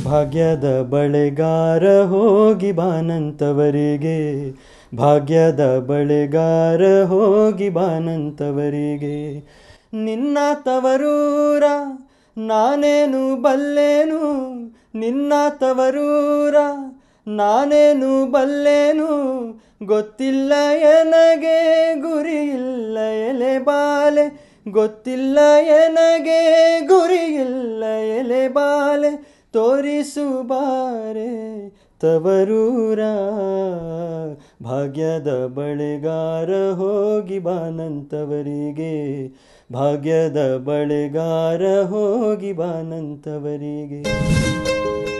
ಭಾಗ್ಯದ ಬಳೆಗಾರ ಹೋಗಿ ಬಾನಂತವರಿಗೆ ಭಾಗ್ಯದ ಬಳೆಗಾರ ಹೋಗಿ ಬಾನಂತವರಿಗೆ ನಿನ್ನ ತವರೂರ ನಾನೇನು ಬಲ್ಲೇನು ನಿನ್ನ ತವರೂರ ನಾನೇನು ಬಲ್ಲೇನು ಗೊತ್ತಿಲ್ಲ ಎನಗೆ ಗುರಿಯಿಲ್ಲ ಎಲೆ ಬಾಲೆ ಗೊತ್ತಿಲ್ಲ ಎನಗೆ ಗುರಿಯಿಲ್ಲ ಎಲೆ ಬಾಲೆ ತೋರಿಸು ಬಾರೆ ತವರೂರ ಭಾಗ್ಯದ ಬಳೆಗಾರ ಹೋಗಿ ಬಾನಂತವರಿಗೆ ಭಾಗ್ಯದ ಬಳೆಗಾರ ಹೋಗಿ ಬಾನಂತವರಿಗೆ